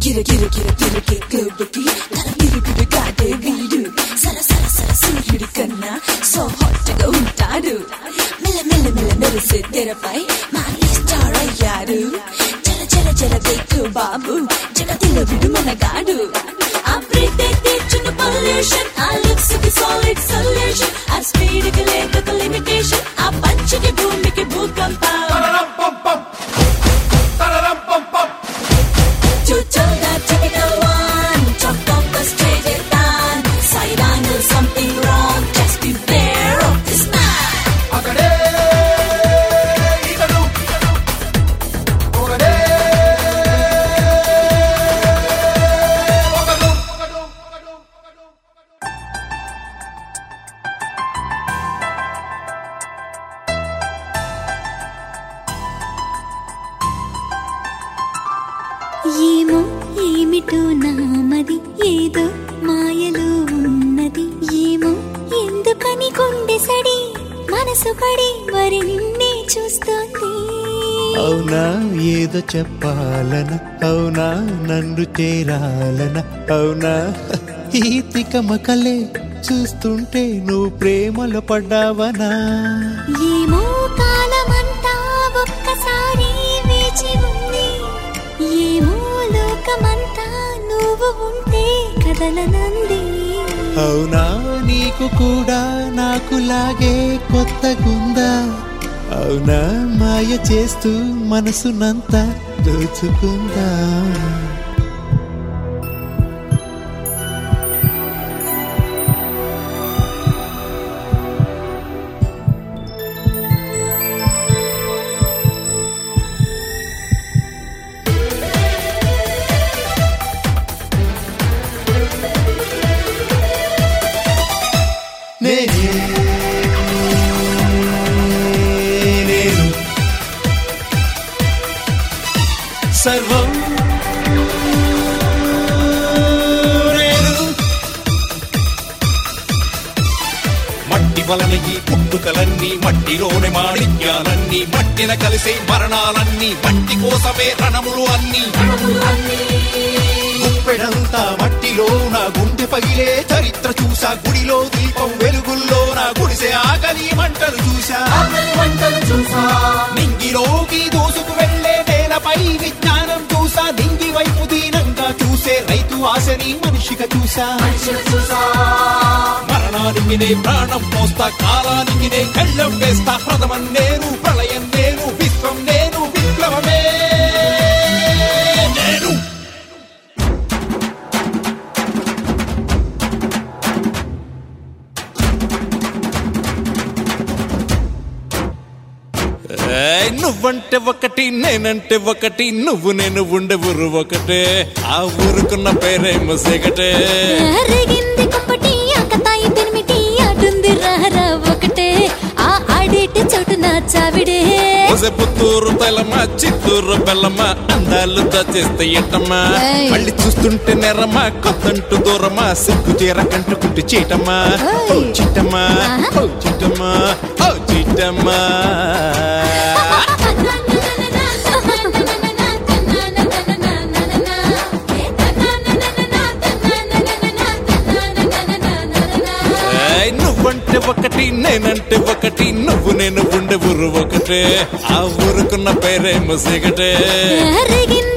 గిర గిర గిర గిరకే క్లబ్కి తన విరుగుడు కాదే వీడు సర సర సర సూర్యుడి కన్నా సో హాట్ గా ఉంటాడు మెల్ల మెల్ల మెల్ల మెరిసే తెరపై మారి స్టార్ అయ్యాడు జర జర జర దేకు బాబు జగతిలో విడు మనగాడు ఆ ప్రీతే తీర్చున్న పొల్యూషన్ ఆ లుక్స్ కి సాలిడ్ సొల్యూషన్ ఆ స్పీడ్ కి లేక లిమిటేషన్ ఆ పంచకి భూమికి భూకంపం Chuchanga, typical one. Top of the straight it down. Side angle, something wrong. Just beware of this man. అతడే ఇతడు ఒకడే ఒకడు ఒకడు ఒకడు ఒకడు ఏమో ఏమిటో నామది ఏదో మాయలో ఉన్నది ఏమో ఎందుకని గుండె సడి మనసు పడి మరి నిన్నే చూస్తోంది అవునా ఏదో చెప్పాలన అవునా నన్ను చేరాలన అవునా ఈ తికమకలే చూస్తుంటే నువ్వు ప్రేమలో పడ్డావనా ఏమో కాలమంతా ఒక్కసారి వేచి ఉంది ఏమో లోకమంతా నువ్వు ఉంటే కదలనంది అవునా నీకు కూడా నాకు లాగే కొత్తగుందా అవునా మాయ చేస్తూ మనసునంతా దోచుకుందా నేనే నేను సర్వం నేను మట్టి వలన ఈ పుట్టుకలన్నీ మట్టిలోని మాణిక్యాలన్నీ మట్టిన కలిసే మరణాలన్నీ మట్టి కోసమే రణములు అన్నీ గుప్పెడంతా మట్టిలో నా గుండె పగిలే చరిత్ర చూసా గుడిలో దీపం వెలుగుల్లో నా గుడిసె ఆకలి మంటలు చూసా నింగిలోకి దూసుకు వెళ్లే నేలపై విజ్ఞానం చూసా నింగి వైపు దీనంగా చూసే రైతు ఆశని మనిషిగా చూసా మరణానికి నే ప్రాణం మోస్తా కాలానికి నే కళ్ళం వేస్తా ప్రథమం నేను ప్రళయం నేను విశ్వం నేను విప్లవమే నేను ఏయ్, నువ్వంటే ఒకటి నేనంటే ఒకటి నువ్వు నేను ఉండే ఊరు ఒకటే ఆ ఊరుకున్న పేరేమో సెగటే అరిగింది కుంపటి ఆకతాయి పెనిమిటి అటుంది రారా ఒకటే ఆ ఆడేటి చోటు నా చావిడే ఒసే పుత్తూరు తెలమా చిత్తూరు బెల్లమా అందాలు దాచేస్తే ఎట్టమ్మా ఏయ్. మళ్ళీ చూస్తుంటే నెరమా కొత్తంటూ దూరమా సిగ్గు చీర కంటుకుంటూ చీటమ్మా ఓ ఏయ్. చిట్టమ్మా ఆహా. ఓ చిట్టమ్మా ఓ చిట్టమ్మా ఏయ్, నువ్వంటే ఒకటి నేనంటే ఒకటి నువ్వు నేను ఉండే ఊరు ఒకటే ఆ ఊరుకున్న పేరేమో సిగటే అరిగింది